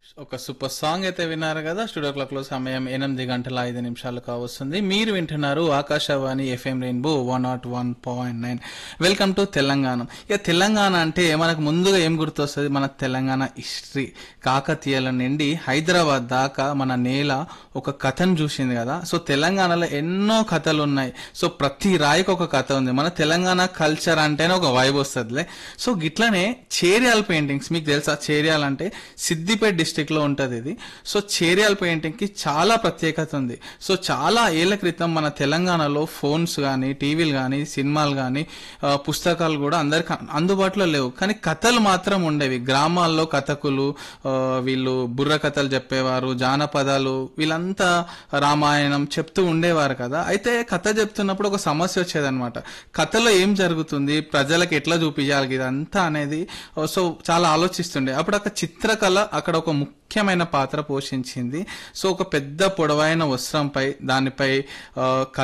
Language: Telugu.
ఒక సూపర్ సాంగ్ అయితే విన్నారు కదా స్టూడియో క్లాక్ లో సమయం ఎనిమిది గంటల ఐదు నిమిషాలు కావస్తుంది మీరు వింటున్నారు Akashvani FM rainbow one nought one point nine welcome to Telangana ఇక తెలంగాణ అంటే మనకు ముందుగా ఏం గుర్తొస్తుంది మన తెలంగాణ హిస్టరీ కాకతీయుల నుండి హైదరాబాద్ దాకా మన నేల ఒక కథను చూసింది కదా సో తెలంగాణలో ఎన్నో కథలు ఉన్నాయి సో ప్రతి రాయికి ఒక కథ ఉంది మన తెలంగాణ కల్చర్ అంటేనే ఒక వైబ్ వస్తుందిలే సో గిట్లనే చేరియాల పెయింటింగ్స్ మీకు తెలుసా చేరియాల అంటే సిద్దిపేట డిస్టిక్ లో ఉంటది ఇది సో చేరియాల పెయింటింగ్ కి చాలా ప్రత్యేకత ఉంది సో చాలా ఏళ్ల క్రితం మన తెలంగాణలో ఫోన్స్ కానీ టీవీలు కానీ సినిమాలు కానీ పుస్తకాలు కూడా అందరికి అందుబాటులో లేవు కానీ కథలు మాత్రం ఉండేవి గ్రామాల్లో కథకులు ఆ, వీళ్ళు బుర్ర కథలు చెప్పేవారు జానపదాలు వీళ్ళంతా రామాయణం చెప్తూ ఉండేవారు కదా అయితే కథ చెప్తున్నప్పుడు ఒక సమస్య వచ్చేదన్నమాట కథలో ఏం జరుగుతుంది ప్రజలకు ఎట్లా చూపించాలి ఇదంతా అనేది ఆ, సో చాలా ఆలోచిస్తుండే అప్పుడు ఒక చిత్రకళ అక్కడ ఒక ముఖ్యమైన పాత్ర పోషించింది సో ఒక పెద్ద పొడవైన వస్త్రంపై దానిపై ఆ, కథ